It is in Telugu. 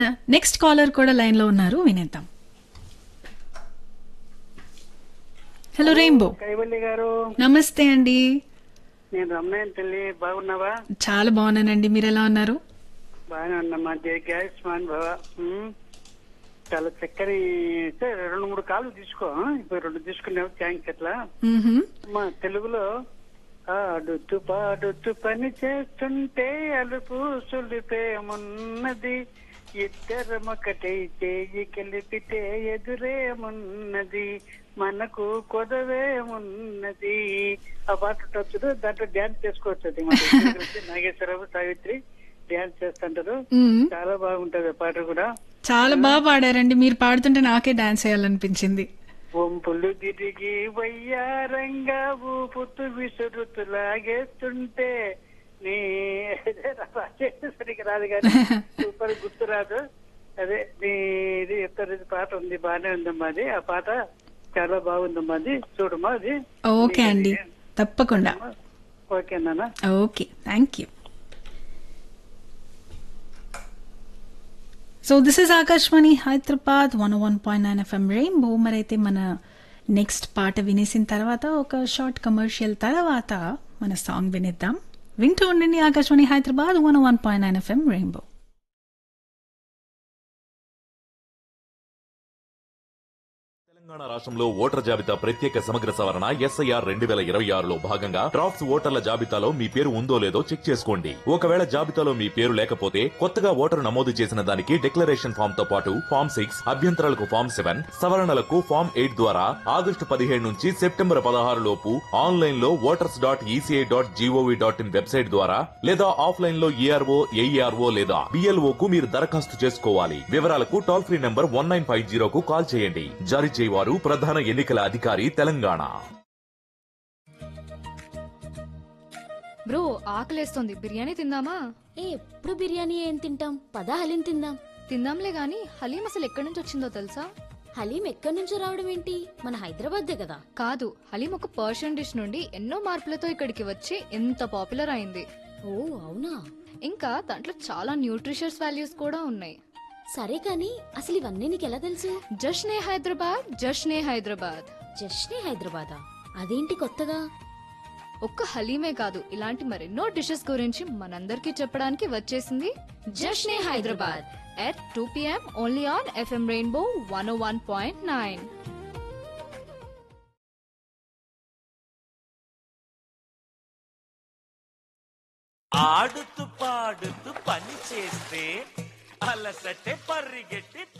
నెక్స్ట్ కాలర్ కూడా లైన్ లో ఉన్నారు వినేద్దాం హలో రెయిన్బో కైవల్లి గారు నమస్తే అండి నేను రమణయ్య తల్లి బాగున్నావా చాలా బాగున్నానండి మీరు ఎలా ఉన్నారు బాగానే ఉన్నామా గ్యాస్ మాన్ భవ ఉమ్. చాలా చక్కని సరే, రెండు మూడు కాళ్ళు తీసుకో ఆ? ఇప్పుడు రెండు తీసుకున్నావు థ్యాంక్స్ ఎట్లా మ్మ్హమ్. మా తెలుగులో ఆడుతూ పాడుతూ పని చేస్తుంటే అలుపు సులిపేమున్నది ఇద్దరమొకటై చేయి కలిపితే ఎదురేమున్నది మనకు కొదవేమున్నది ఆ పాట ఉంటుంది దాంట్లో డ్యాన్స్ చేసుకోవచ్చు అది మన ఇద్దరు కలిసి నాగేశ్వరరావు సావిత్రి డ్యాన్స్ చేస్తుంటారు మ్మ్. చాలా బాగుంటది ఆ పాట కూడా చాలా బాగా పాడారండి మీరు పాడుతుంటే నాకే డాన్స్ చేయాలనిపించింది వంపులు తిరిగి వయ్యారంగా ఊపుతూ విసురుతూ లాగేస్తుంటే నీ సరిగ్గా రాదు కానీ సూపర్ గుర్తు రాదు అదే నీ ఇది ఎత్తరు పాట ఉంది బాగానే ఉందమ్మా అది ఆ పాట చాలా బాగుందమ్మా అది చూడమ్మా అది ఓకే అండి తప్పకుండా ఓకే నాన్న okay thank you so this is Akashvani Hyderabad one one point nine FM Rainbow మరైతే మన నెక్స్ట్ పాట వినేసిన తర్వాత ఒక షార్ట్ కమర్షియల్ తర్వాత మన సాంగ్ వినేద్దాం వింటూ ఉండండి Akashvani Hyderabad one one point nine FM Rainbow Telangana రాష్ట్రంలో ఓటర్ జాబితా ప్రత్యేక సమగ్ర సవరణ ఎస్ఐఆర్ రెండు వేల ఇరవై ఆరులో భాగంగా డ్రాఫ్ట్స్ ఓటర్ల జాబితాలో మీ పేరు ఉందో లేదో చెక్ చేసుకోండి ఒకవేళ జాబితాలో మీ పేరు లేకపోతే కొత్తగా ఓటరు నమోదు చేసిన దానికి డిక్లరేషన్ ఫామ్ తో పాటు ఫామ్ సిక్స్ అభ్యంతరాలకు ఫామ్ సెవెన్ సవరణలకు ఫామ్ ఎయిట్ ద్వారా ఆగస్టు పదిహేడు నుంచి సెప్టెంబర్ పదహారు లోపు ఆన్లైన్ లో voters dot ECI dot GOV dot in website ద్వారా లేదా ఆఫ్లైన్ లో ఈఆర్ఓ ఏఈఆర్ఓ లేదా బిఎల్ఓ కు మీరు దరఖాస్తు చేసుకోవాలి వివరాలకు toll free number one nine five జీరోకు కాల్ చేయండి జారీ చేయవారు ప్రధాన ఎన్నికల అధికారి తెలంగాణ బ్రో ఆకలేస్తోంది బిర్యానీ తిందామా ఏ ఎప్పుడు బిర్యానీ ఏం తింటాం పదా హలీం తిందాం తిందాంలే గాని హలీం అసలు ఎక్కడి నుంచి వచ్చిందో తెలుసా హలీం ఎక్కడి నుంచో రావడం ఏంటి మన హైదరాబాద్దే కదా కాదు హలీం ఒక పర్షియన్ డిష్ నుండి ఎన్నో మార్పులతో ఇక్కడికి వచ్చి ఎంత పాపులర్ అయింది ఓ అవునా ఇంకా దాంట్లో చాలా న్యూట్రిషియస్ వాల్యూస్ కూడా ఉన్నాయి సరే కానీ అసలు ఇవన్నీ నీకెలా తెలుసు జష్నే హైదరాబాద్ జష్నే హైదరాబాద్ జస్ట్నే హైదరాబాదా అదేంటి కొత్తగా ఒక్క హలీమే కాదు ఇలాంటి మరెన్నో డిషెస్ గురించి మనందరికీ చెప్పడానికి వచ్చేసింది Jashne Hyderabad at two PM only on FM Rainbow one one point nine ఆడుతూ పాడుతూ పని చేస్తే అలసటే పరిగెట్టి